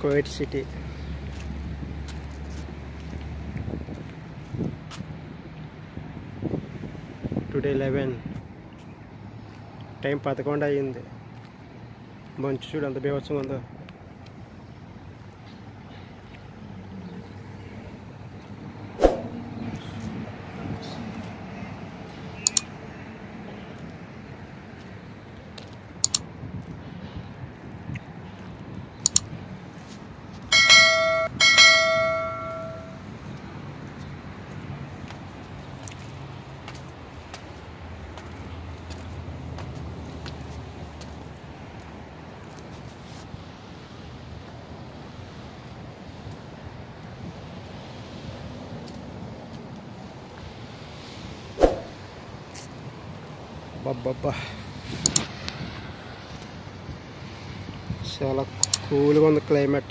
Kuwait city today eleven time పదకొండు అయ్యింది మంచు చూడు ఎంత బీభత్సంగా ఉందో అబ్బబ్బా చాలా కూల్గా ఉంది క్లైమేట్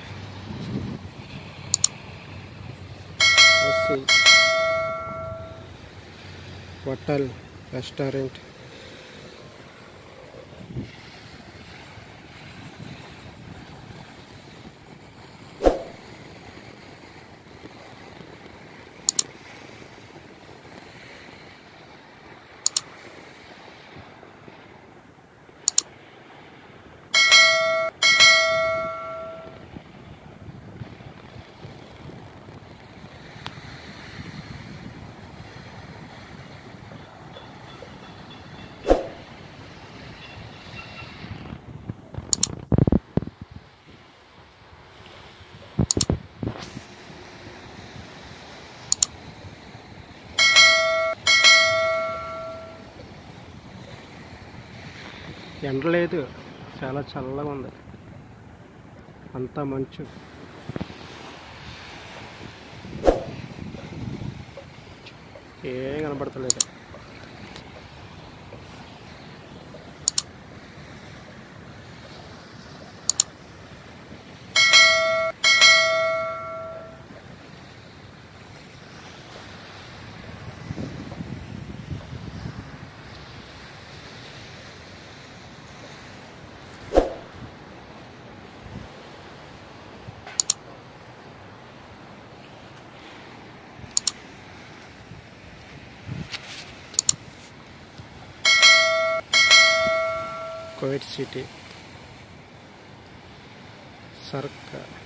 హోటల్ రెస్టారెంట్ ఎండ లేదు చాలా చల్లగా ఉంది అంతా మంచు ఏం కనపడతలేదు కువైట్ సిటీ సర్కా